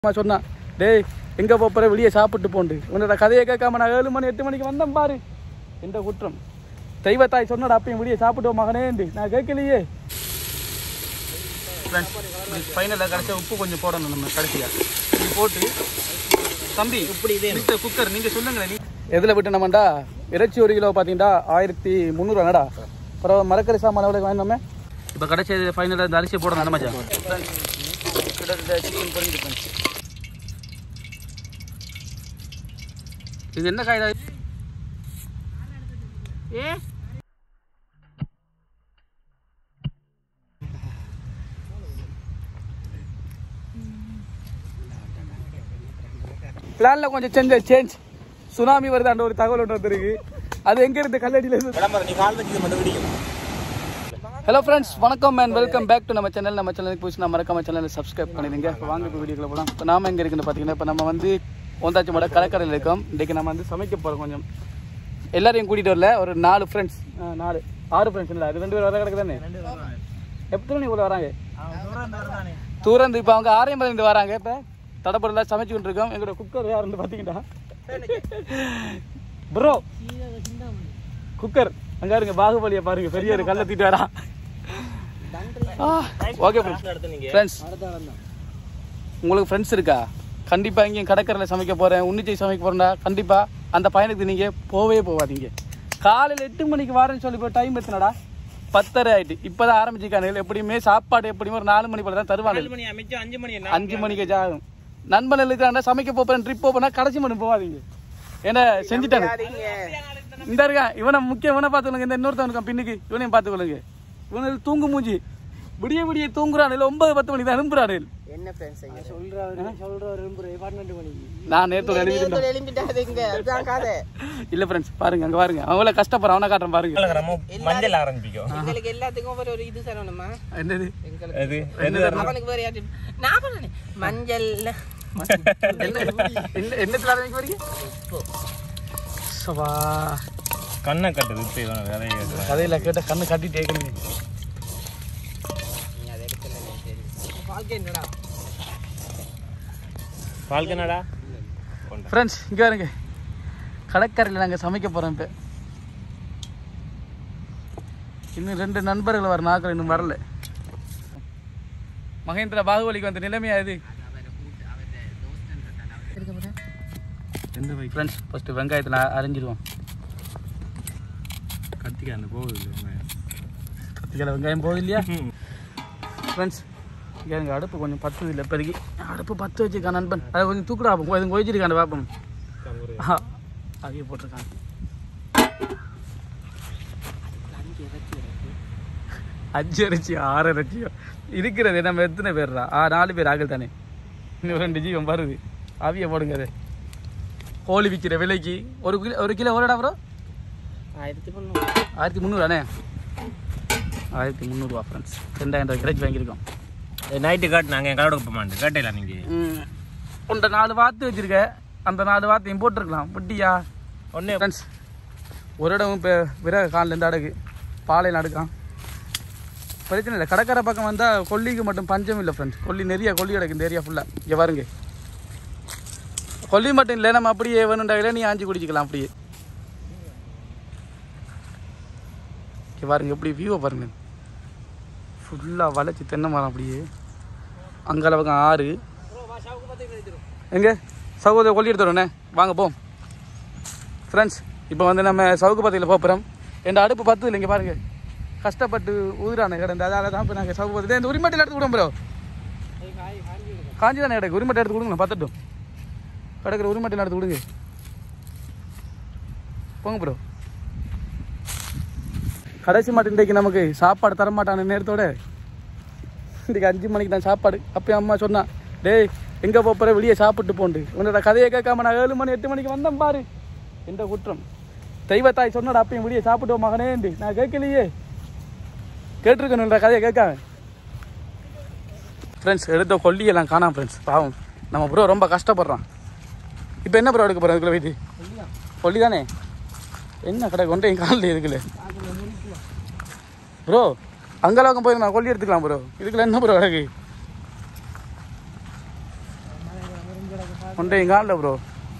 அம்மா சொன்னான் டேய் எங்கே போகிற வெளியே சாப்பிட்டு போண்டு உன்னோட கதையை கேட்காம நான் ஏழு மணி எட்டு மணிக்கு வந்தேன் பாரு எந்த குற்றம் தெய்வத்தாய் சொன்னடா அப்பயும் வெளியே சாப்பிட்டு மகனேண்டு நான் கேட்கலையே ஃபைனலாக கடைசியாக உப்பு கொஞ்சம் போடணும் நம்ம கடைசியாக இது போட்டு தம்பி இப்படி இதே மிஸ்டர் குக்கர் நீங்கள் சொல்லுங்களேன் நீ எதில் விட்டு நம்மண்டா இறைச்சி ஒரு கிலோ பார்த்தீங்கன்னா ஆயிரத்தி முந்நூறுவாடா அப்புறம் மரக்கறி சாமான் எவ்வளோ வாங்கினோமே இப்போ கடைசி ஃபைனலாக இந்த அரிசியை போடணும் அந்த மச்சான் கிட்டத்தட்ட சிக்கன் பொரிஞ்சிருக்கேன் இது என்ன காய்டா ஏ பிளான்ல கொஞ்சம் சேஞ்ச் சேஞ்ச் சுனாமி வருதான்ற ஒரு தகவல் ஒன்று வந்திருக்கு அது எங்க இருந்து கல்லடியில இருந்து நீ கால் வச்சு மட்டும் விடியும் ஹலோ ஃப்ரெண்ட்ஸ் வணக்கம் அண்ட் வெல்கம் பேக் டு நம்ம சேனல் நம்ம சேனலுக்கு புதுசு நான் மறக்காம சேனலை சப்ஸ்கிரைப் பண்ணிடுங்க இப்போ வாங்க இப்போ வீடியோக்குள்ள போகலாம் இப்போ நாம எங்கே இருக்குன்னு பார்த்தீங்கன்னா இப்போ நம்ம வந்து ஒந்தாச்சி மட கடற்கரையில் இருக்கோம் இன்றைக்கி நம்ம வந்து சமைக்க போகிறோம் கொஞ்சம் எல்லாரையும் கூட்டிகிட்டு வரல ஒரு நாலு ஃப்ரெண்ட்ஸ் நாலு ஆறு ஃப்ரெண்ட்ஸ் இல்லை அது ரெண்டு பேர் வர கிடக்கு தானே எத்தனை மணி இவ்வளோ வராங்க தூரந்து இப்போ அவங்க ஆரையம் இருந்து வராங்க இப்போ தடப்படலாம் சமைச்சு கொண்டு இருக்கோம் எங்களோட குக்கர் யாருன்னு பார்த்தீங்கன்னா ப்ரோ குக்கர் அங்க இருங்க பாகுபலியை பாருங்க பெரிய ஒரு கல்ல தீட்டு வரா ஓகே ஃப்ரெண்ட்ஸ் உங்களுக்கு ஃப்ரெண்ட்ஸ் இருக்கா கண்டிப்பா இங்கேயும் கடற்கரையில் சமைக்க போறேன் உன்னிச்சை சமைக்க போறேன்டா கண்டிப்பா அந்த பயணத்துக்கு நீங்க போவே போகாதீங்க காலையில எட்டு மணிக்கு வரேன்னு சொல்லி போய் டைம் எத்தனடா பத்தரை ஆயிட்டு இப்பதான் ஆரம்பிச்சிருக்காங்க எப்படியுமே சாப்பாடு எப்படியுமே ஒரு நாலு மணி போல தான் தருவாங்க மணி அமைச்சு அஞ்சு மணி என்ன அஞ்சு மணிக்கு ஜாகும் நண்பன் இருக்கிறாண்டா சமைக்க போறேன் ட்ரிப் போறேன்னா கடைசி மணி போகாதீங்க ஏன்னா செஞ்சுட்டாங்க இந்த இருக்கான் இவனை முக்கியம் இவனை பார்த்துக்கொள்ளுங்க இந்த இன்னொருத்தவனுக்கு பின்னுக்கு இவனையும் பார்த்துக்கொள்ளுங்க இவனுக்கு தூங்கு மூஞ்சி விடிய விடிய தூங்குறான் இல்லை ஒன்பது பத்து மணிக்கு தான் அனுப்புறாரு என்ன ஃப்ரெண்ட்ஸ் ஐயா சொல்றாரு சொல்றாரு பன்னெண்டு மணிக்கு நான் நேரத்தோட எழுதிருந்தேன் எழுப்பிட்டாதீங்க அதுதான் கதை இல்ல ஃப்ரெண்ட்ஸ் பாருங்க அங்க பாருங்க அவங்கள கஷ்டப்படுறான் அவனை காட்டுறேன் பாருங்க மஞ்சள் ஆரம்பிக்கும் எங்களுக்கு எல்லாத்துக்கும் ஒரு ஒரு இது சொல்லணுமா என்னது அது அவனுக்கு வேற யாரு நான் பண்ணேன் மஞ்சள் என்ன என்ன என்னத்துல ஆரம்பிக்க வரீங்க சவா கண்ணை கட்டுது இப்போ இவனை வேலையை கேட்குறேன் கதையில கேட்ட கண்ணு கட்டிட்டு கேட்கணுங்க வாழ்க்கை என்னடா வாழ்க்கைனடா ஃப்ரெண்ட்ஸ் இங்கே பாருங்க கடற்கரையில் நாங்கள் சமைக்க போகிறோம் இப்போ இன்னும் ரெண்டு நண்பர்கள் வர நாட்கள் இன்னும் வரல மகேந்திர பாகுபலிக்கு வந்த நிலைமையா இது எந்த பை ஃப்ரெண்ட்ஸ் ஃபஸ்ட்டு வெங்காயத்தில் அரைஞ்சிடுவோம் கத்திக்க அந்த போகுது இல்லை கத்திக்கால வெங்காயம் போகுது இல்லையா ஃப்ரெண்ட்ஸ் இங்கே எங்கள் அடுப்பு கொஞ்சம் பத்து இல்லை இப்போதைக்கு அடுப்பு பத்து வச்சுருக்கான் நண்பன் அதை கொஞ்சம் தூக்குடா பார்ப்போம் எதுவும் கொதிச்சிருக்கான் பார்ப்போம் ஆஹா அதையே போட்டிருக்காங்க அஞ்சு இறைச்சி ஆறு இறைச்சியோ இருக்கிறது நம்ம எத்தனை பேர்ரா ஆ நாலு பேர் ஆகல் தானே இன்னும் ரெண்டு ஜீவன் வருது அவிய போடுங்க அது கோழி விற்கிற விலைக்கு ஒரு கிலோ ஒரு கிலோ எவ்வளோடா ப்ரோ ஆயிரத்தி முந்நூறு ஆயிரத்தி முந்நூறாண்ணே ஆயிரத்தி முந்நூறுவா ஃப்ரெண்ட்ஸ் ரெண்டாயிரம் ரூபாய் இறைச்சி வாங்கியிருக்கோம் நைட்டு காட்டு நாங்கள் என் கடை போக மாட்டேன் கேட்டேல நீங்கள் ம். உன்ட நாலு வாத்து வச்சிருக்க அந்த நாலு வாத்தையும் போட்டிருக்கலாம் புட்டியா ஒன்று ஃப்ரெண்ட்ஸ் ஒரு இடம் இப்போ விறகு காலில் இருந்து அடகு பாலையில் அடுக்கான் பிரச்சனை இல்லை கடற்கரை பக்கம் வந்தால் கொல்லிக்கு மட்டும் பஞ்சம் இல்லை ஃப்ரெண்ட்ஸ் கொல்லி நிறைய கொல்லி கிடக்கு இந்த ஏரியா ஃபுல்லாக இங்கே பாருங்க கொல்லி மட்டும் இல்லை நம்ம அப்படியே வேணுண்டாவில நீ ஆஞ்சி குடிச்சிக்கலாம் அப்படியே இங்கே பாருங்க எப்படி வியூவை பாருங்க ஃபுல்லாக வளைச்சி தென்னை மரம் அப்படியே அங்கால பக்கம் ஆறு எங்கே சகோதர கொல்லி எடுத்துறோண்ணே வாங்க போம் ஃப்ரெண்ட்ஸ் இப்போ வந்து நம்ம சவுக்கு பத்தியில் போகிறோம் என் அடுப்பு பத்து இல்லை இங்கே பாருங்க கஷ்டப்பட்டு ஊதுறானே கிடந்து அதால தான் இப்போ நாங்கள் சவுக்கு பத்தி இந்த உரிமட்டையில் எடுத்து விடுவோம் ப்ரோ காஞ்சி தானே கிடக்கு உரிமட்டை எடுத்து கொடுங்க பத்தட்டும் கிடக்குற உரிமட்டையில் எடுத்து கொடுங்க போங்க ப்ரோ கடைசி மாட்டு இன்றைக்கு நமக்கு சாப்பாடு தர மாட்டான நேரத்தோட இன்றைக்கு அஞ்சு மணிக்கு தான் சாப்பாடு அப்போ அம்மா சொன்னான் டேய் எங்கே போகிற வெளியே சாப்பிட்டு போண்டு உன்னோட கதையை கேட்காம நான் ஏழு மணி எட்டு மணிக்கு வந்தேன் பாரு என்ற குற்றம் தெய்வத்தாய் சொன்னடா அப்பயும் வெளியே சாப்பிட்டு மகனேண்டு நான் கேட்கலையே கேட்டிருக்கணுன்ற கதையை கேட்காம ஃப்ரெண்ட்ஸ் எடுத்த கொல்லியெல்லாம் காணாம் ஃப்ரெண்ட்ஸ் பாவம் நம்ம ப்ரோ ரொம்ப கஷ்டப்படுறான் இப்போ என்ன ப்ரோ எடுக்க போகிறோம் இதுக்குள்ள வீட்டு கொல்லி தானே என்ன கடை கொண்டே காலில் இருக்குல்ல ப்ரோ அங்கெல்லாம் போய் நான் கொல்லி எடுத்துக்கலாம் ப்ரோ இதுக்குள்ள என்ன ப்ரோ கிடக்கு ஒன்றையும் காணல ப்ரோ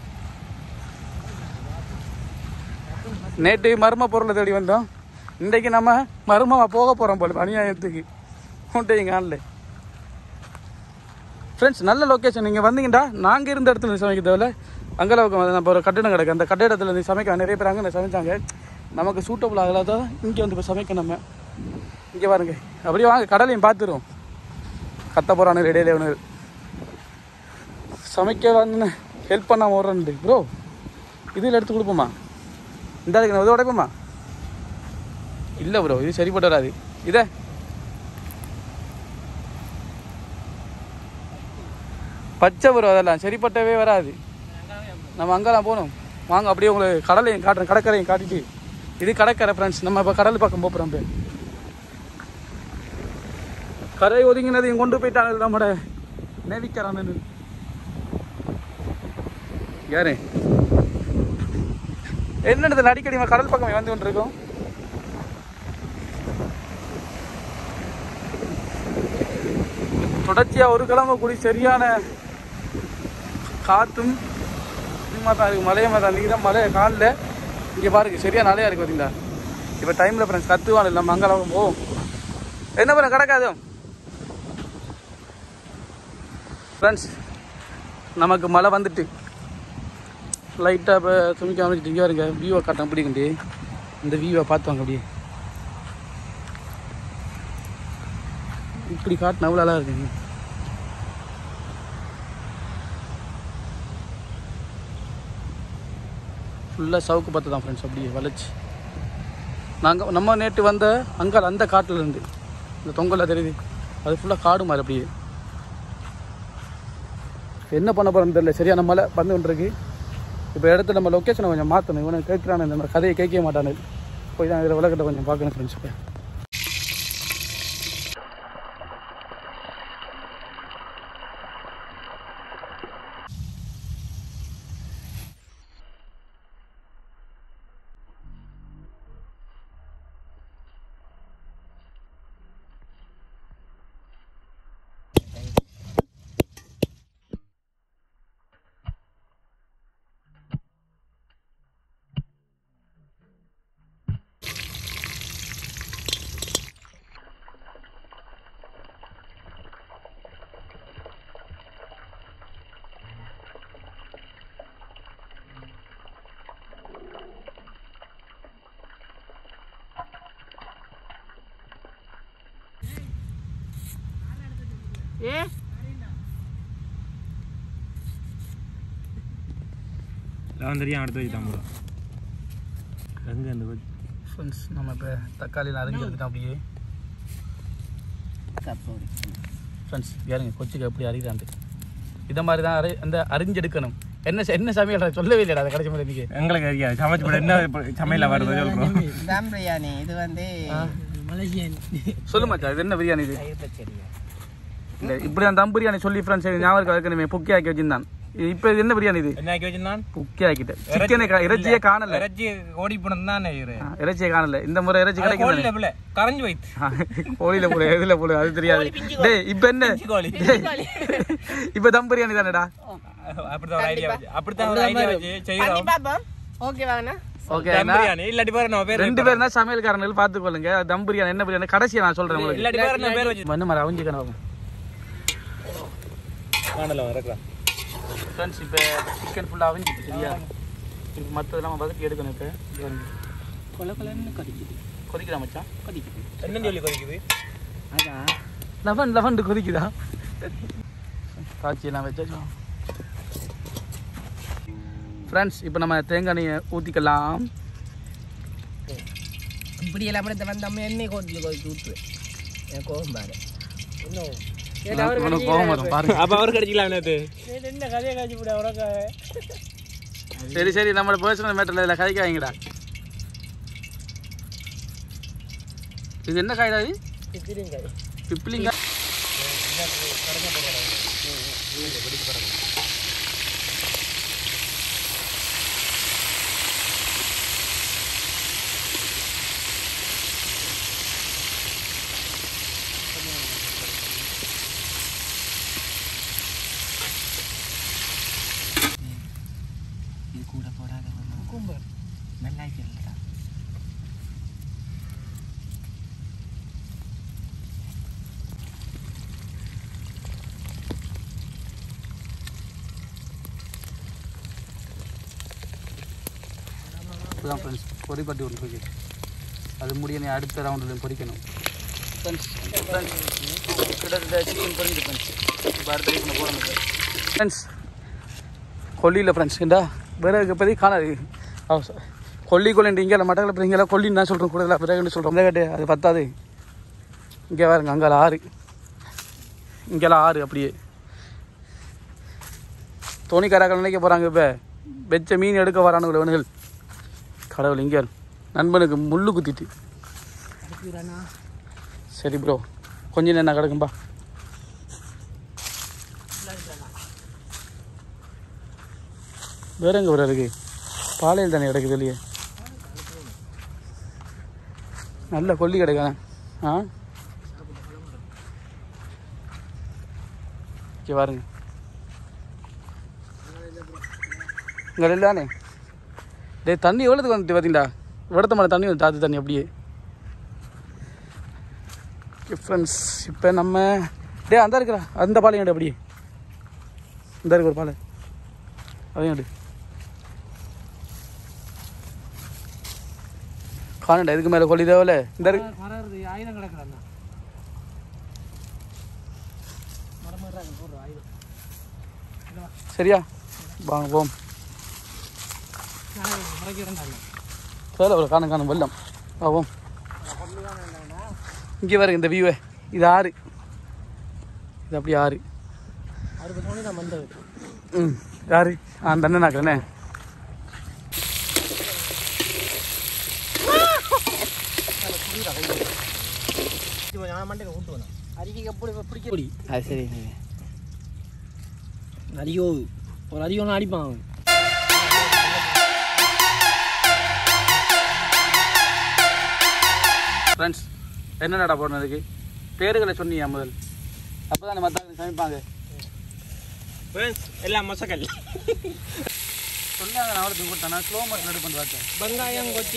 நேற்று மர்ம பொருளை தேடி வந்தோம் இன்றைக்கு நம்ம மர்மமாக போக போகிறோம் போல அநியாயத்துக்கு ஒன்றையும் காணல ஃப்ரெண்ட்ஸ் நல்ல லொக்கேஷன் நீங்கள் வந்தீங்கடா நாங்கள் இருந்த இடத்துல இருந்து சமைக்க தேவையில்ல அங்கெல்லாம் நம்ம ஒரு கட்டிடம் கிடக்கு அந்த கட்டிடத்தில் இருந்து சமைக்க நிறைய பேர் அங்கே சமைச்சாங்க நமக்கு சூட்டபுள் ஆகலாத இங்கே வந்து இப்போ சமைக்க நம்ம இங்கே பாருங்க அப்படியே வாங்க கடலையும் பார்த்துருவோம் கத்த போகிறானு இடையில இவனு சமைக்க வந்து ஹெல்ப் பண்ணாம ஓடுறேன் ப்ரோ இதில் எடுத்து கொடுப்போமா இந்த அதுக்கு நான் இதை உடைப்போமா இல்லை ப்ரோ இது சரிப்பட்டு வராது இதை பச்சை ப்ரோ அதெல்லாம் சரிப்பட்டவே வராது நம்ம அங்கெல்லாம் போகணும் வாங்க அப்படியே உங்களுக்கு கடலையும் காட்டுறேன் கடற்கரையும் காட்டிட்டு இது கடற்கரை ஃப்ரெண்ட்ஸ் நம்ம இப்போ கடல் பக்கம் போகிறோம் போய் கரை ஒதுங்கினதையும் கொண்டு போயிட்டாங்க நம்மட நேவிக்கிறான் யாரு என்னது அடிக்கடி இவன் கடல் பக்கம் வந்து கொண்டிருக்கோம் தொடர்ச்சியா ஒரு கிழமை கூடி சரியான காத்தும் இதுமா தான் இருக்கு மலையமா தான் இன்றைக்கி தான் மலை காலில் இங்கே பாருங்க சரியா நிறையா இருக்கு பார்த்தீங்களா இப்போ டைமில் ஃப்ரெண்ட்ஸ் கத்துவான் இல்லை மங்களம் போவோம் என்ன பண்ண கிடக்காது ஃப்ரெண்ட்ஸ் நமக்கு மழை வந்துட்டு லைட்டாக இப்போ துணிக்க அமைச்சிட்டு இங்கே இருங்க வியூவை காட்டம் பிடிக்கண்டி இந்த வியூவை பார்த்துவாங்க அப்படியே இப்படி காட்டின அவ்வளோ அழகாக இருக்குங்க ஃபுல்லாக சவுக்கு பார்த்து தான் ஃப்ரெண்ட்ஸ் அப்படியே வளைச்சி நாங்கள் நம்ம நேற்று வந்த அங்கால் அந்த காட்டில் இருந்து இந்த தொங்கலில் தெரியுது அது ஃபுல்லாக காடு மாதிரி அப்படியே என்ன பண்ண போகிறோன்னு தெரியல சரியான மழை வந்து கொண்டிருக்கு இப்போ இடத்துல நம்ம லொக்கேஷனை கொஞ்சம் மாற்றணும் இவனை கேட்குறானு இந்த மாதிரி கதையை கேட்க மாட்டானு போய் தான் இதில் விளக்கத்தை கொஞ்சம் பார்க்கணும் ஃப்ரெண்ட்ஸ் இப்போ ஏ நான் தெரியும் அடுத்த வச்சு தான் ப்ரோ எங்கே இந்த கொச்சி ஃப்ரெண்ட்ஸ் நம்ம இப்போ தக்காளியில் அரைஞ்சி எடுத்துட்டோம் அப்படியே ஃப்ரெண்ட்ஸ் யாருங்க கொச்சிக்கு எப்படி அறிகிறாண்டு இதை மாதிரி தான் அரை அந்த அரிஞ்செடுக்கணும் என்ன ச- என்ன சமையல் சொல்லவே இல்லைடா அதை கடைசி மாதிரி நீங்கள் எங்களுக்கு தெரியாது சமைச்சு போட என்ன இப்ப சமையல வருது சொல்கிறோம் தம் பிரியாணி இது வந்து மலேசியன் சொல்லு மச்சான் இது என்ன பிரியாணி இது தயிர் பச்சடி இல்லை இப்படி அந்த தம் பிரியாணி சொல்லி ஃப்ரெண்ட்ஸ் ஞாபகம் இருக்கணுமே புக்கி ஆக்கி வச்சிருந்தான் இப்போ இது என்ன பிரியாணி இது என்ன ஆக்கி வச்சிருந்தான் புக்கி ஆக்கிட்டேன் சிக்கனை இறைச்சியே காணல இறைச்சி ஓடி போனது தானே இவரு ஆ, இறைச்சியே காணல இந்த முறை இறைச்சி கிடைக்கும் கோழியில பிள்ளை கரைஞ்சு வைத்து கோழியில போல எதுல போல அது தெரியாது டேய் இப்போ என்ன கோழி டேய், இப்போ தம் பிரியாணி தானேடா அப்படித்தான் ஒரு ஐடியா வச்சு அப்படித்தான் ஒரு ஐடியா வச்சு செய்யறோம் பாப்போம் ஓகே வாங்கண்ணா ஓகே தம் பிரியாணி இல்லாட்டி பேர் நம்ம பேர் ரெண்டு பேரும் தான் சமையல்காரங்கள் பார்த்துக்கொள்ளுங்க தம் பிரியாணி என்ன பிரியாணி கடைசியா நான் சொல்றேன் உங்களுக்கு இல்லாட்டி பேர் நம்ம பேர் வச்சு மண்ணு மரம் அவிஞ்சிக்கணும் காணல இருக்கிறான் ஃப்ரெண்ட்ஸ் இப்போ சிக்கன் ஃபுல்லாக அவிஞ்சிட்டு சரியா இப்போ மற்றதெல்லாம் வதக்கி எடுக்கணும் இப்போ கொல கொலன்னு கொதிக்குது கொதிக்குதா மச்சான் கொதிக்குது என்ன சொல்லி கொதிக்குது அதான் லெவன் லெவன் கொதிக்குதா காய்ச்சியெல்லாம் வச்சோம் ஃப்ரெண்ட்ஸ் இப்போ நம்ம தேங்காய் எண்ணெயை ஊற்றிக்கலாம் இப்படி எல்லாம் படத்தை வந்து நம்ம எண்ணெய் கோட்டில் கொதிச்சு ஊற்று எனக்கு கோபம் பாரு உனக்கு கோபம் வரும் பாருங்க அப்ப அவர் கிடைச்சிக்கலாம் நேத்து என்ன கதையை காய்ச்சி போட உனக்காக சரி சரி நம்மளோட பர்சனல் மேட்டரில் இதில் கதைக்க வைங்கடா இது என்ன காய்டா இது பித்திரிங்காய் பிப்ளிங்க கூட போடாத கும்பர் மெல்லாய்க்கிறா இதுதான் ஃப்ரெண்ட்ஸ் பொறிப்பட்டி ஒன்று இருக்கு அது முடிய நீ அடுத்த ரவுண்டில் பொரிக்கணும் ஃப்ரெண்ட்ஸ் ஃப்ரெண்ட்ஸ் கிட்டத்தட்ட சிக்கன் பொரிஞ்சு ஃப்ரெண்ட்ஸ் இப்போ அடுத்த வீட்டில் போடணும் ஃப்ரெண்ட்ஸ் கொல்லியில் ஃப்ரெண்ட்ஸ் ஏண்டா விறகு பற்றி காணாது அவ சொ- கொல்லி கொல்லின்ற இங்கே மட்டக்களப்பில் இங்கெல்லாம் கொல்லின்னு தான் சொல்கிறோம் கூட விறகுன்னு சொல்கிறோம் கேட்டு அது பத்தாது இங்கே பாருங்க அங்கெல்லாம் ஆறு இங்கெல்லாம் ஆறு அப்படியே தோணிக்காராக்கள் நினைக்க போகிறாங்க இப்போ வெச்ச மீன் எடுக்க வரானுங்க இவனுகள் கடவுள் இங்கே நண்பனுக்கு முள்ளு குத்திட்டு சரி ப்ரோ கொஞ்ச நேரம் என்ன கிடக்கும்பா வேற எங்க ப்ரோ இருக்கு பாலையில் தானே கிடக்குது இல்லையே நல்ல கொல்லி கிடைக்காத ஆ இங்கே பாருங்க இங்கே இல்லானே டேய் தண்ணி எவ்வளோதுக்கு வந்துட்டு பார்த்தீங்களா விடத்த மேலே தண்ணி வந்து தாத்து தண்ணி அப்படியே ஃப்ரெண்ட்ஸ் இப்போ நம்ம டேய் அந்த இருக்கிறா அந்த பாலையும் எடு அப்படியே இந்த இருக்கு ஒரு பாலை அதையும் எடு காணண்டா இதுக்கு மேலே கொல்லி தேவையில்ல இந்த இருக்கு மரம் ஆயுதம் கிடக்குறாண்ணா மரம் போடுற ஆயுதம் சரியா வாங்க போம் முறைக்கிறேன்டாண்ணா சேலை ஒரு காணும் காணும் வெள்ளம் ஆவோம் இங்கே பாருங்க இந்த வியூவை இது ஆறு இது அப்படி ஆறு அறுபது மணி தான் வந்தது ம் யாரு ஆ அந்த அண்ணன் நாக்கிறேண்ணே நான் மண்டைக்கு கூட்டு வேணும் அரிக்கை எப்படி பிடிக்க பொடி அது சரி சரி அரியோ ஒரு அரியோ அடிப்பான் அவன் ஃப்ரெண்ட்ஸ் என்னடா போடணும் அதுக்கு பேருகளை சொன்னியா முதல் அப்போ தானே மற்ற சமைப்பாங்க ஃப்ரெண்ட்ஸ் எல்லாம் மொசக்கல் சொன்னாங்க நான் அவளுக்கு கொடுத்தேன் நான் ஸ்லோ மோஷன் எடுத்து பார்த்தேன் வெங்காயம் கொத்தி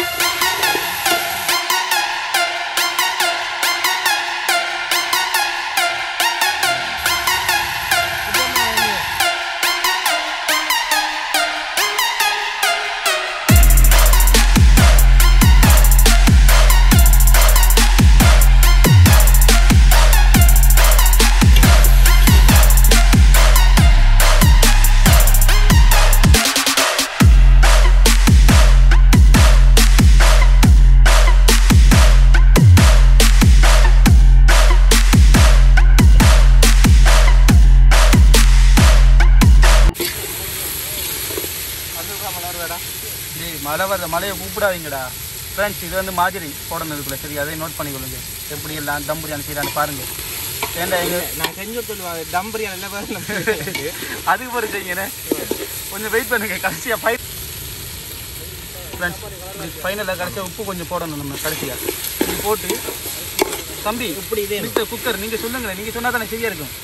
டேய் மழை வருது மழையை கூப்பிடாதீங்கடா ஃப்ரெண்ட்ஸ் இது வந்து மாஜரி போடணும் இதுக்குள்ள சரி அதை நோட் பண்ணிக்கொள்ளுங்க எப்படி எல்லாம் தம் பிரியாணி செய்யறான்னு பாருங்க ஏண்டா எங்க நான் செஞ்சு சொல்லுவாங்க தம் பிரியாணி எல்லாம் பாருங்க அதுக்கு போகிற செய்யுங்கண்ணே கொஞ்சம் வெயிட் பண்ணுங்க கடைசியாக ஃபை ஃப்ரெண்ட்ஸ் ஃபைனலில் கடைசியாக உப்பு கொஞ்சம் போடணும் நம்ம கடைசியாக இது போட்டு தம்பி இப்படி இதே மிஸ்டர் குக்கர் நீங்கள் சொல்லுங்களேன் நீங்கள் சொன்னால் தானே சரியாக இருக்கும்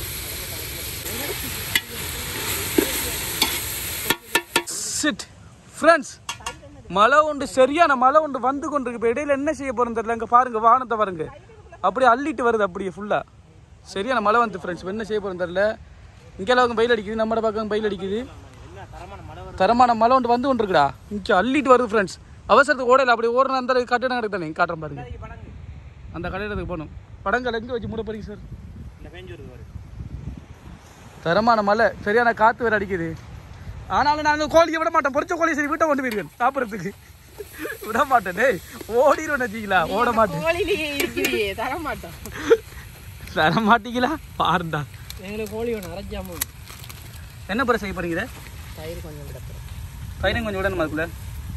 சிட் ஃப்ரெண்ட்ஸ் மழை உண்டு சரியான மழை உண்டு வந்து கொண்டு இருக்கு இப்போ இடையில என்ன செய்ய போகிறோம் தெரியல இங்கே பாருங்க வானத்தை பாருங்க அப்படியே அள்ளிட்டு வருது அப்படியே ஃபுல்லாக சரியான மழை வந்து ஃப்ரெண்ட்ஸ் என்ன செய்ய போகிறோம் தெரியல இங்கே அளவுக்கு பயில் அடிக்குது நம்மட பக்கம் பயில் அடிக்குது தரமான மழை ஒன்று வந்து கொண்டு இருக்குடா இங்கே அள்ளிட்டு வருது ஃப்ரெண்ட்ஸ் அவசரத்துக்கு ஓடையில் அப்படி ஓடுற அந்த கட்டிடம் கிடக்கு தானே காட்டுறேன் பாருங்க அந்த கட்டிடத்துக்கு போகணும் படங்கள் எங்கே வச்சு மூட போறீங்க சார் இந்த பெஞ்சு வருது பாரு தரமான மழை சரியான காற்று வேற அடிக்குது ஆனாலும் நாங்கள் கோழியை விட மாட்டோம் பொரிச்ச கோழியை சரி வீட்டை கொண்டு போயிருக்கேன் சாப்பிட்றதுக்கு விட மாட்டேன் டேய் ஓடிடும் வச்சிங்களா ஓட மாட்டேன் கோழிலேயே இருக்கிறியே தர மாட்டோம் தர மாட்டீங்களா பாருண்டா எங்களுக்கு கோழி ஒன்று அரைச்சாம என்ன பிற செய்ய போறீங்க இதை? தயிர் கொஞ்சம் கிடக்குறோம் தயிரும் கொஞ்சம் விடணுமா அதுக்குள்ள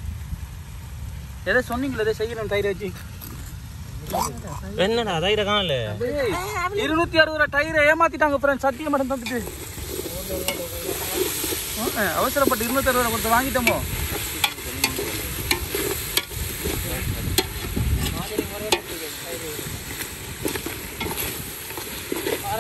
எதை சொன்னீங்களே எதை செய்யணும் தயிர் வச்சு என்னடா தைர காணல ஏய், இருநூத்தி அறுபது ரூபா டயரை ஏமாத்திட்டாங்க ஃப்ரெண்ட்ஸ் சத்தியம் மட்டும் தந்துட்டு ஆ, அவசரப்பட்டு இருநூத்தி அறுபது ரூபா கொடுத்து வாங்கிட்டோமோ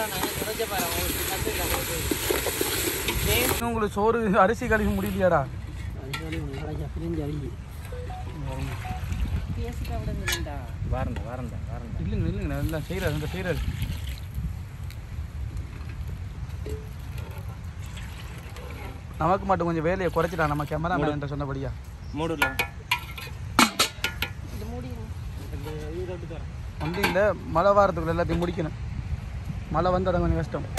உங்களுக்கு சோறு அரிசி கழிக்க முடியலையாடா பிரிஞ்சு அழுகி பேசிட்டு விட வேண்டா வாரண்டா வாரண்டா வாரண்டா இல்லைங்க இல்லைங்க நல்லா செய்கிறாரு இந்த செய்கிறாரு நமக்கு மட்டும் கொஞ்சம் வேலையை குறைச்சிட்டா நம்ம கேமரா என்ற சொன்னபடியா மூடுல இது மூடி வந்து இந்த மழை வாரத்துக்குள்ள எல்லாத்தையும் முடிக்கணும் மழை வந்து அது கொஞ்சம் கஷ்டம்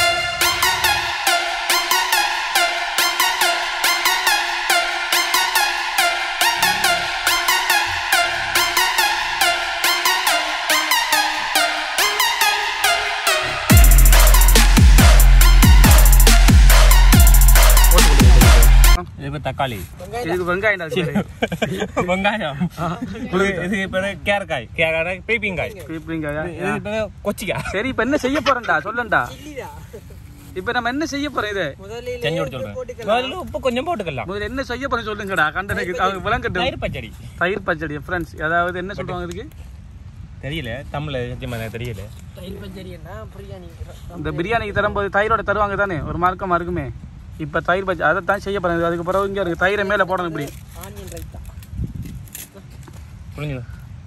இது இப்போ தக்காளி இதுக்கு வெங்காயம் தான் அது. வெங்காயம் இது இது இப்போ கேரக்காய் கேரக்காய் பீப்பிங்காய் பீப்பிங்காயா? இது இப்போ கொச்சிக்காய் சரி இப்ப என்ன செய்ய போறேன்டா சொல்லண்டா இப்ப நம்ம என்ன செய்ய போறோம் இது செஞ்சு விட சொல்றேன் முதல்ல உப்பு கொஞ்சம் போட்டுக்கலாம் முதல்ல என்ன செய்ய போறேன் சொல்லுங்கடா கண்டனுக்கு அவங்க விளங்கட்டும் தயிர் பச்சடி தயிர் பச்சடி ஃப்ரெண்ட்ஸ் அதாவது என்ன சொல்லுவாங்க இதுக்கு தெரியல தமிழ்ல சத்தியமா எனக்கு தெரியல தயிர் பச்சடின்னா பிரியாணி இந்த பிரியாணிக்கு தரும்போது தயிரோட தருவாங்க தானே ஒரு மார்க்கமா இருக்குமே இப்ப தயிர் பச்சை அதை தான் செய்ய போறேன் அதுக்கு பிறகு இங்க இருக்கு தயிரை மேல போடணும் இப்படி ஆனியன் ரைத்தா புரிஞ்சுது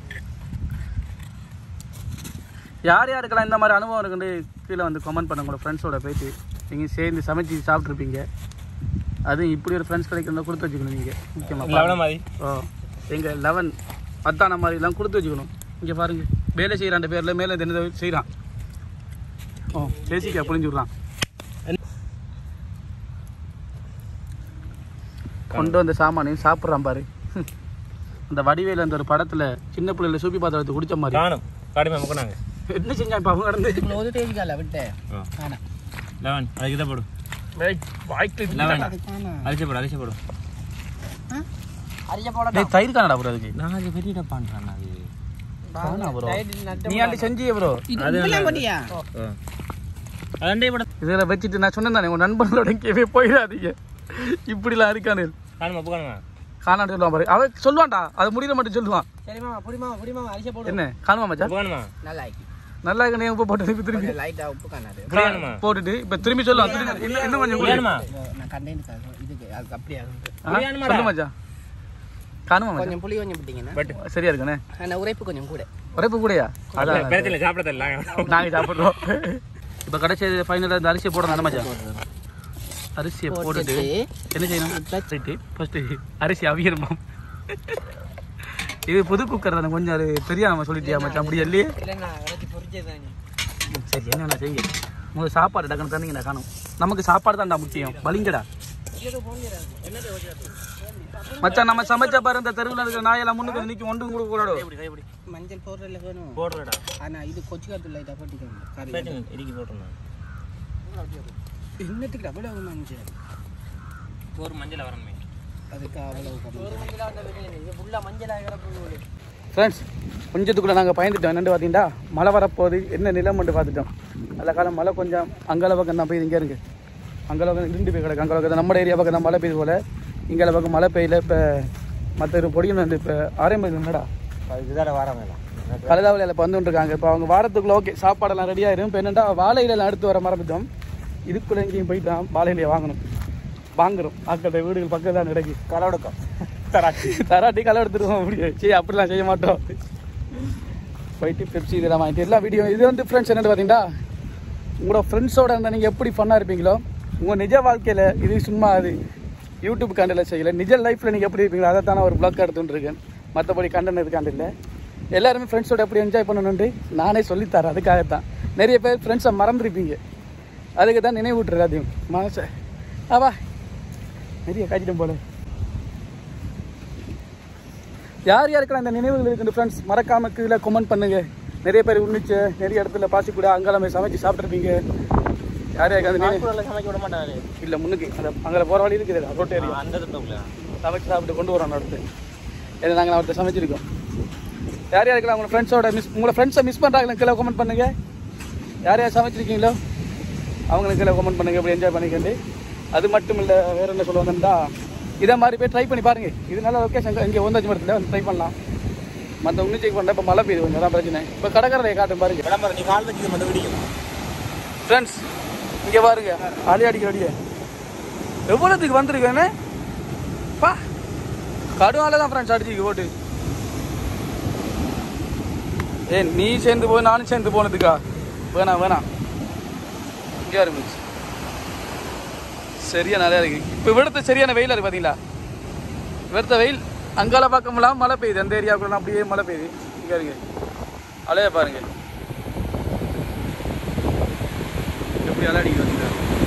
யார் யாருக்கெல்லாம் இந்த மாதிரி அனுபவம் இருக்குன்னு கீழே வந்து கமெண்ட் பண்ணுங்க உங்களோட ஃப்ரெண்ட்ஸோட போயிட்டு நீங்கள் சேர்ந்து சமைச்சு சாப்பிட்ருப்பீங்க அதுவும் இப்படி ஒரு ஃப்ரெண்ட்ஸ் கிடைக்கிறத கொடுத்து வச்சுக்கணும் நீங்கள் முக்கியமாக லவணம் மாதிரி ஓ எங்கள் லெவன் பத்தான மாதிரிலாம் கொடுத்து வச்சுக்கணும் இங்கே பாருங்க வேலை செய்கிறான் பேரில் மேலே தெரிஞ்ச செய்கிறான் ஓ பேசிக்கா புரிஞ்சு விட்றான் கொண்டு வந்த சாமானையும் சாப்பிட்றான் பாரு அந்த வடிவேல அந்த ஒரு படத்தில் சின்ன பிள்ளைல சூப்பி பாத்திரத்தை குடிச்ச மாதிரி காணும் கடுமை முக்கினாங்க என்ன செஞ்சான் இப்போ அவங்க கடந்து இதுக்குள்ள ஒரு தேதிக்கால விட்டேன் ஆனா லெவன் அதுக்கு இதை போடு வாய்க்கு லெவன் அதுக்கான அரிசி போடு அரிசி போடு அரிய போட டேய் தயிர் காணடா ப்ரோ அதுக்கு நான் அது பெரிய டப்பான்றான் அது காணா ப்ரோ நீ ஆண்டி செஞ்சிய ப்ரோ இதெல்லாம் பண்ணியா அதண்டே போட இதில் வச்சுட்டு நான் சொன்னேன் தானே உன் நண்பர்களோட எங்கேயுமே போயிடாதீங்க இப்படிலாம் இருக்கானு காணுமா உப்பு காணுமா காணான்னு சொல்லுவான் பாரு அவன் சொல்லுவான்டா அது முடியல மட்டும் சொல்லுவான் சரிமா புடிமா புடிமா அரிசி போடு என்ன காணுமா மச்சான் உப்பு காணுமா நல்லா ஆக்கி நல்லா இருக்கு நீ உப்பு போட்டு திருப்பி திருப்பி கொஞ்சம் லைட்டா உப்பு காணாது இப்படி காணுமா போட்டுட்டு இப்போ திரும்பி சொல்லுவான் திரும்பி இன்னும் இன்னும் கொஞ்சம் குடி. வேணுமா நான் கண்டேனுக்காக இதுக்கு அதுக்கு அப்படியே ஆகுது. ஆ? சொல்லு மச்சான் காணுமா மச்சான் கொஞ்சம் புளி கொஞ்சம் விட்டீங்கன்னா பட் சரியா இருக்குண்ணே ஆனா உரைப்பு கொஞ்சம் கூட உரைப்பு கூடயா அதான் பிரச்சனை சாப்பிட தெரியல நாங்கள் சாப்பிட்றோம் இப்போ கடைசி ஃபைனலாக இந்த அரிசியை போடணும் தானே மச்சான் அரிசியை போட்டுட்டு என்ன செய்யணும் ரைட்டு ஃபஸ்ட்டு அரிசி அவியணுமா இது புது குக்கர் தானே கொஞ்சம் அது தெரியாம சொல்லிட்டியா மச்சான் அப்படி இல்லையே இல்லைண்ணா இறச்சி பொறிச்சதானே சரி என்ன செய்யுங்க முதல்ல சாப்பாடு டக்குன்னு தந்தீங்க நான் காணும் நமக்கு சாப்பாடு தான்டா முக்கியம் வலிங்கடா மச்சான் நம்ம சமைச்ச பாரு இந்த தெருவில் இருக்கிற நாயெல்லாம் முன்னுக்கு நிற்கும் ஒன்றும் கூட கூடாடும் மஞ்சள் பவுடர்ல வேணும் போடுறடா ஆனா இது கொச்சி காத்து லைட்டா போட்டுக்கோங்க கறி பிரச்சனை இடிக்கி போட்டுருந்தேன் இன்னத்துக்கு அவ்வளவு மஞ்சள் ஒரு மஞ்சள் வரணுமே அதுக்கு அவ்வளவு இது ஃபுல்லா மஞ்சள் ஆகிற ஃப்ரெண்ட்ஸ் கொஞ்சத்துக்குள்ள நாங்கள் பயந்துட்டோம் என்னென்னு பார்த்தீங்கன்னா மழை வரப்போகுது என்ன நிலம் மட்டும் பார்த்துட்டோம் நல்ல காலம் மழை கொஞ்சம் அங்கால பக்கம் தான் பெய்யுது இங்கே இருக்கு அங்கால பக்கம் இருண்டு போய் கிடக்கு அங்கால பக்கம் நம்ம ஏரியா பக்கம் தான் மழை பெய்யுது போல இங்கால பக்கம் மழை பெய்யல இப்போ மற்ற பொடியும் வந்து இப்போ ஆரம்பம் என்னடா இதுதான் வர வேணாம் கலதாவலையில் இப்போ வந்துட்டு இருக்காங்க இப்போ அவங்க வாரத்துக்குள்ள ஓகே சாப்பாடெல்லாம் ரெடியாயிரும் இப்போ என்னென்னா வாழை இலையில அடுத்து வர மறந்துட்டோம் இதுக்குள்ளே எங்கேயும் போயிட்டு தான் வாழை இலையை வாங்கணும் வாங்குறோம் அக்கட வீடுகள் பக்கத்தில் தான் கிடைக்கு கலவடக்கம் தராட்சி தராட்டி களை எடுத்துருவோம் அப்படியே சரி அப்படிலாம் செய்ய மாட்டோம் போயிட்டு பெப்சி இதெல்லாம் வாங்கிட்டு எல்லா வீடியோ இது வந்து ஃப்ரெண்ட்ஸ் என்னென்னு பார்த்தீங்கன்னா உங்களோட ஃப்ரெண்ட்ஸோட இருந்தால் நீங்கள் எப்படி ஃபன்னாக இருப்பீங்களோ உங்கள் நிஜ வாழ்க்கையில் இது சும்மா அது யூடியூப் கண்டில் செய்யலை நிஜ லைஃப்பில் நீங்கள் எப்படி இருப்பீங்களோ அதை தான் நான் ஒரு பிளாக் எடுத்துட்டு இருக்கேன் மற்றபடி கண்டன இதுக்காண்டு இல்லை எல்லாருமே ஃப்ரெண்ட்ஸோட எப்படி என்ஜாய் பண்ணணுன்ட்டு நானே சொல்லித்தரேன் அதுக்காகத்தான் நிறைய பேர் ஃப்ரெண்ட்ஸை மறந்துருப்பீங்க அதுக்கு தான் நினைவூட்டுறது எல்லாத்தையும் மனசை ஆவா நிறைய காய்ச்சிட்டும் போல யார் யாருக்கெல்லாம் இந்த நினைவுகள் இருக்குது ஃப்ரெண்ட்ஸ் மறக்காம கீழே கமெண்ட் பண்ணுங்க நிறைய பேர் உன்னிச்சு நிறைய இடத்துல பாசி கூட அங்கெல்லாம் போய் சமைச்சு சாப்பிட்ருப்பீங்க யார் யாருக்கு அந்த நினைவு சமைக்க விட மாட்டாரு இல்லை முன்னுக்கு அந்த அங்கே போகிற வழி இருக்குது ரோட் ஏரியா அந்த இடத்துல சமைச்சு சாப்பிட்டு கொண்டு வரோம் அடுத்து ஏன்னா நாங்கள் அவர்கிட்ட சமைச்சிருக்கோம் யார் யாருக்கெல்லாம் உங்களோட ஃப்ரெண்ட்ஸோட மிஸ் உங்களோட ஃப்ரெண்ட்ஸை மிஸ் பண்ணுறாங்களே கீழே கமெண்ட் பண்ணுங்க யார் யார் சமைச்சிருக்கீங்களோ அவங்களுக்கு கீழே கமெண்ட் பண்ணுங்க இப்படி என்ஜாய் பண்ணிக்கண்டு அது மட்டும் இல்லை வேற என்ன சொல்லுவாங்கன்னா இதே மாதிரி போய் ட்ரை பண்ணி பாருங்க இது நல்ல லொக்கேஷன் இங்கே ஒந்தாச்சி மரத்தில் வந்து ட்ரை பண்ணலாம் மற்ற ஒன்று செக் பண்ணுறேன் இப்போ மழை பெய்யுது கொஞ்சம் அதான் பிரச்சனை இப்போ கடற்கரையை காட்டும் பாருங்க விளம்பரம் நீ கால் வச்சு மட்டும் விடியும் ஃப்ரெண்ட்ஸ் இங்கே பாருங்க அடி அடிக்கிற அடியே எவ்வளோத்துக்கு வந்திருக்கேன்னு பா கடுவால தான் ஃப்ரெண்ட்ஸ் அடிச்சுக்கு போட்டு ஏ நீ சேர்ந்து போய் நானும் சேர்ந்து போனதுக்கா வேணாம் வேணாம் இங்கே இருந்துச்சு சரியா நல்லா இருக்கு இப்போ இவிடத்த சரியான வெயில் இருக்கு பார்த்தீங்களா இவிடத்த வெயில் அங்கால பார்க்கமெல்லாம் மழை பெய்யுது அந்த ஏரியாவுக்குள்ள அப்படியே மழை பெய்யுது இங்கே இருக்கு அலைய பாருங்க எப்படி அலை அடிக்குது பார்த்தீங்களா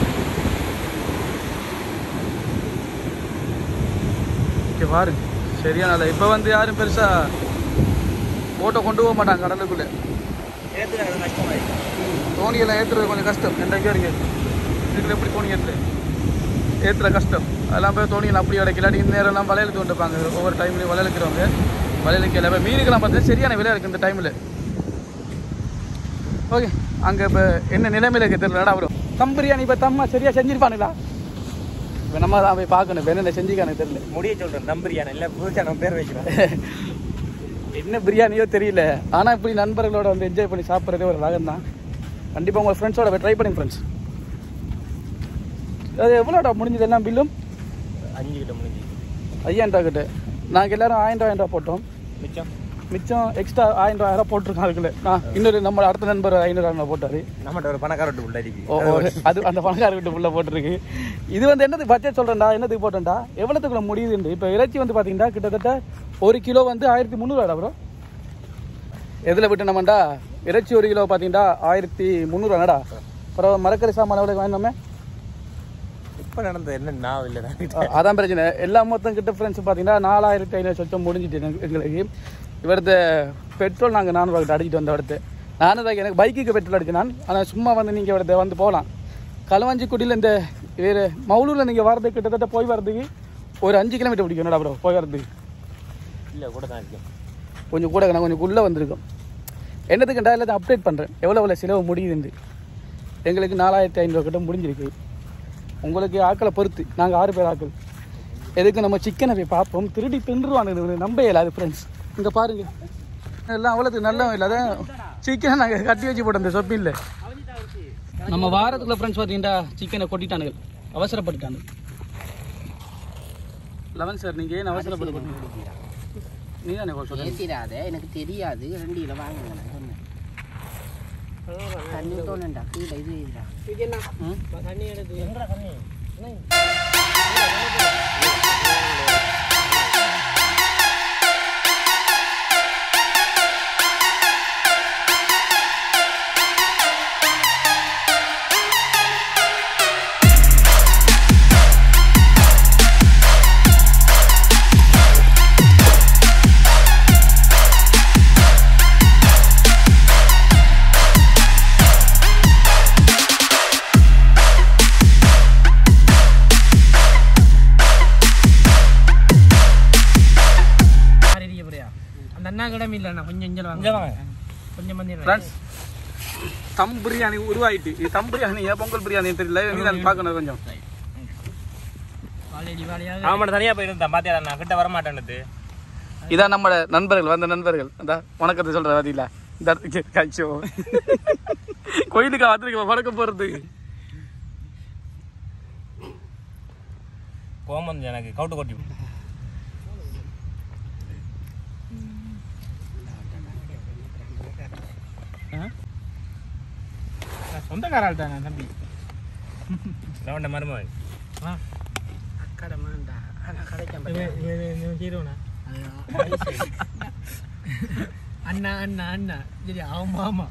இங்கே பாருங்க சரியான அலை இப்போ வந்து யாரும் பெருசா போட்டோ கொண்டு போக மாட்டாங்க கடலுக்குள்ளே தோணியெல்லாம் ஏற்றுறது கொஞ்சம் கஷ்டம் என்றைக்கே இருக்கு இதுக்குள்ள எப்படி தோணி ஏற்றுல ஏற்றுற கஷ்டம் அதெல்லாம் போய் தோணியில் அப்படி அடைக்க இல்லாட்டி இந்த நேரம்லாம் வலையிலுக்கு வந்துருப்பாங்க ஒவ்வொரு டைம்லையும் வலையிலுக்கிறவங்க வலையிலுக்கு எல்லாமே மீனுக்கெல்லாம் பார்த்தா சரியான விலை இருக்குது இந்த டைமில் ஓகே அங்கே இப்போ என்ன நிலைமையில் இருக்கு தெரியலடா அவரும் தம் பிரியாணி இப்போ தம்மா சரியாக செஞ்சிருப்பானுங்களா இப்போ நம்ம தான் போய் பார்க்கணும் இப்போ என்னென்ன செஞ்சுக்கானு தெரியல முடிய சொல்றேன் நம்புறியான இல்ல புதுசா நம்ம பேர் வைக்கிறேன் என்ன பிரியாணியோ தெரியல ஆனால் இப்படி நண்பர்களோட வந்து என்ஜாய் பண்ணி சாப்பிட்றதே ஒரு ரகம் தான் கண்டிப்பாக உங்கள் ஃப்ரெண்ட்ஸோட ட்ரை பண்ணுங்க ஃப்ரெண்ட்ஸ் அது எவ்வளோடா முடிஞ்சது எல்லாம் பில்லும் அஞ்சு கிட்ட முடிஞ்சு ஐயாயிரம் ரூபா கிட்ட நாங்கள் எல்லாரும் ஆயிரம் ரூபா ஆயிரம் ரூபா போட்டோம் மிச்சம் மிச்சம் எக்ஸ்ட்ரா ஆயிரம் ரூபா ஆயிரம் ரூபா போட்டிருக்கோம் அதுக்குள்ள ஆ இன்னொரு நம்ம அடுத்த நண்பர் ஐநூறு ஆயிரம் போட்டாரு நம்மகிட்ட ஒரு பணக்கார விட்டு உள்ள இருக்கு ஓ ஓ, அது அந்த பணக்கார வீட்டு புள்ள போட்டிருக்கு இது வந்து என்னது பட்ஜெட் சொல்கிறேன்டா என்னதுக்கு போட்டேன்டா எவ்வளோத்துக்குள்ள முடியுதுண்டு இப்போ இறைச்சி வந்து பார்த்தீங்கன்னா கிட்டத்தட்ட ஒரு கிலோ வந்து ஆயிரத்தி முந்நூறுவாடா ப்ரோ எதில் விட்டு நம்மண்டா இறைச்சி ஒரு கிலோ பார்த்தீங்கன்னா ஆயிரத்தி முந்நூறுவாடா அப்புறம் மரக்கறி சாமான் எவ்வளோ வாங்கினோமே இப்ப நடந்தது என்ன நான் இல்ல அ- அதான் பிரச்சனை எல்லா மொத்தம் கிட்ட ஃப்ரெண்ட்ஸ் பார்த்தீங்கன்னா நாலாயிரத்தி ஐநூறு சொச்சம் முடிஞ்சிட்டு எங்க- எங்களுக்கு இவரது பெட்ரோல் நாங்கள் நானூறுவா கிட்ட அடிச்சிட்டு வந்த இடத்து நானும் தான் எனக்கு பைக்குக்கு பெட்ரோல் அடிச்சேன் நான் ஆனால் சும்மா வந்து நீங்கள் இவரது வந்து போகலாம் களவாஞ்சிக்குடியில் இந்த வேறு மவுலூரில் நீங்கள் வரதுக்கு கிட்டத்தட்ட போய் வரதுக்கு ஒரு அஞ்சு கிலோமீட்டர் பிடிக்கும் என்னடா ப்ரோ போய் வரதுக்கு இல்ல கூட தான் இருக்கு கொஞ்சம் கூட நான் கொஞ்சம் உள்ளே வந்திருக்கோம் என்னத்துக்குண்டா எல்லாத்தையும் அப்டேட் பண்ணுறேன் எவ்வளோ எவ்வளோ செலவு முடியுதுண்டு எங்களுக்கு நாலாயிரத்தி ஐநூறு கிட்ட முடிஞ்சிருக்கு உங்களுக்கு ஆக்களை பொறுத்து நாங்கள் ஆறு பேர் ஆக்கள் எதுக்கு நம்ம சிக்கனை போய் பார்ப்போம் திருடி தின்றுவானு நம்ப இயலாது ஃப்ரெண்ட்ஸ் இங்கே பாருங்க எல்லாம் அவ்வளோத்துக்கு நல்ல இல்லாத சிக்கனை நாங்கள் கட்டி வச்சு போட்டோம் இந்த சொப்பில் நம்ம வாரத்துக்குள்ள ஃப்ரெண்ட்ஸ் பார்த்தீங்கன்னா சிக்கனை கொட்டிட்டானுங்க அவசரப்பட்டுட்டானு லெவன் சார் நீங்கள் ஏன் அவசரப்பட்டு நீ தானே சொல்கிறேன் பேசிடாத எனக்கு தெரியாது ரெண்டு கிலோ வாங்குங்க நான் சொன்னேன் தண்ணி தோணுண்டா கீழே இது இதுடா ம் தண்ணி எடுத்து அந்த அண்ணா கிடம் இல்லைண்ணா கொஞ்சம் இஞ்சல் வாங்க கொஞ்சம் மந்தி ஃப்ரெண்ட்ஸ் தம் பிரியாணி உருவாயிட்டு இது தம் பிரியாணி ஏன் பொங்கல் பிரியாணி தெரியல நீ தான் பார்க்கணும் கொஞ்சம் வாழையடி வாழையாக அவன் மட்டும் தனியா போயிருந்தான் பாத்தியா நான் கிட்ட வர மாட்டேன்னு இதான் நம்ம நண்பர்கள் வந்த நண்பர்கள் அந்த வணக்கத்தை சொல்ற பார்த்தீங்களா இந்த இடத்துக்கு காய்ச்சோ கோயிலுக்கு வந்திருக்க வணக்கம் போறது கோமம் வந்து எனக்கு கவுட்டு கொட்டி சொந்தக்காரால் தானே தம்பி ரவுண்ட மருமகன் அக்கடை மாண்டா ஆனால் கிடைக்க ஹீரோனா அண்ணா அண்ணா அண்ணா சரி ஆமா ஆமா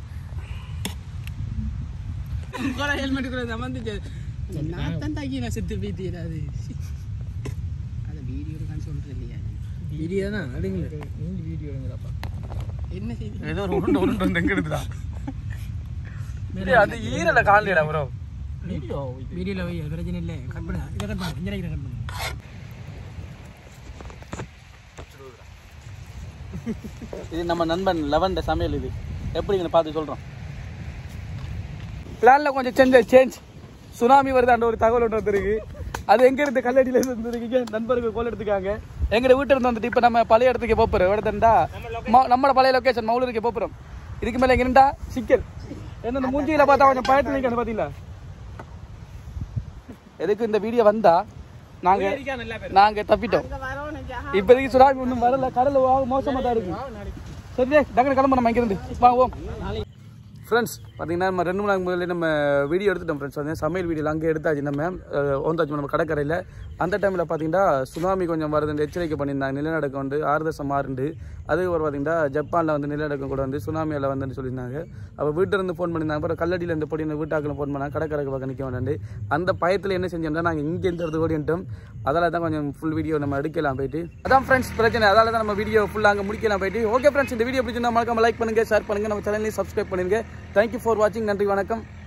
கூட ஹெல்மெட் கூட வந்துச்சு நான் தான் தாக்கி நான் செத்து போயிட்டேன் அது அதை வீடியோ இருக்கான்னு சொல்றது இல்லையா வீடியோ தான் எடுங்க நீங்க வீடியோ எடுங்கப்பா என்ன செய்தி ஏதோ ஒரு உருண்டு உருண்டு வந்து எங்க இருக்குதா அது ஈரல காலையில ப்ரோ வீடியோ வீடியோல வை அது பிரச்சனை இல்லை கட் பண்ணு இதை கட் பண்ணு இங்கே கட் பண்ணு இது நம்ம நண்பன் லெவன்ட சமையல் இது எப்படிங்கன்னு பார்த்து சொல்றோம் பிளான்ல கொஞ்சம் சேஞ்ச் சேஞ்ச் சுனாமி வருது அந்த ஒரு தகவல் ஒன்று வந்திருக்கு அது எங்க இருந்து கல்லடியில இருந்து வந்திருக்கீங்க நண்பர்கள் கோல் எடுத்துக்காங்க எங்க வீட்டு இருந்து வந்துட்டு இப்ப நம்ம பழைய இடத்துக்கு போறோம் இடத்துண்டா நம்மளோட பழைய லொகேஷன் மௌலூருக்கு போறோம் இதுக்கு மேல எங்க இருந்தா சிக்கல் என்ன இந்த மூஞ்சியில பார்த்தா கொஞ்சம் பயத்துல நிக்கணும் பாத்தீங்களா எதுக்கு இந்த வீடியோ வந்தா நாங்க நாங்க தப்பிட்டோம் இப்போதைக்கு சுறாமி ஒன்றும் வரல கடல் மோசமாக தான் இருக்கு சரி டக்குனு கிளம்ப நம்ம இங்கிருந்து வாங்குவோம் ஃப்ரெண்ட்ஸ் பார்த்தீங்கன்னா நம்ம ரெண்டு மணி நேரம் முதல்ல நம்ம வீடியோ எடுத்துட்டோம் ஃப்ரெண்ட்ஸ் வந்து சமையல் வீடியோ அங்கே எடுத்தாச்சு நம்ம அஹ், ஓந்தாச்சு நம்ம கடற்கரையில் அந்த டைமில் பார்த்தீங்கன்னா சுனாமி கொஞ்சம் வருதுன்னு எச்சரிக்கை பண்ணியிருந்தாங்க நிலநடுக்கம் வந்து ஆறு தசம் ஆறுண்டு அதுக்கப்புறம் பார்த்தீங்கன்னா ஜப்பானில் வந்து நிலநடுக்கம் கூட வந்து சுனாமியில் வந்துன்னு சொல்லியிருந்தாங்க அப்போ வீட்டிலேருந்து ஃபோன் பண்ணியிருந்தாங்க அப்புறம் கல்லடியில் இருந்து போய் வீட்டாக்கில் ஃபோன் பண்ணாங்க கடற்கரைக்கு பக்கம் நிற்க வேண்டாண்டு அந்த பயத்தில் என்ன செஞ்சோம்னா நாங்கள் இங்கே இருந்து ஓடிட்டோம் அதால தான் கொஞ்சம் ஃபுல் வீடியோ நம்ம எடுக்கலாம் போயிட்டு அதான் ஃப்ரெண்ட்ஸ் பிரச்சனை அதால தான் நம்ம வீடியோ ஃபுல்லாக அங்கே முடிக்கலாம் போயிட்டு ஓகே ஃப்ரெண்ட்ஸ் இந்த வீடியோ பிடிச்சிருந்தா மறக்காம லைக் பண்ணுங்க ஷேர் பண்ணுங்க நம்ம சேனலையும் சப்ஸ்கிரைப் பண்ணுங்க தேங்க்யூ ஃபார் வாட்சிங் நன்றி வணக்கம்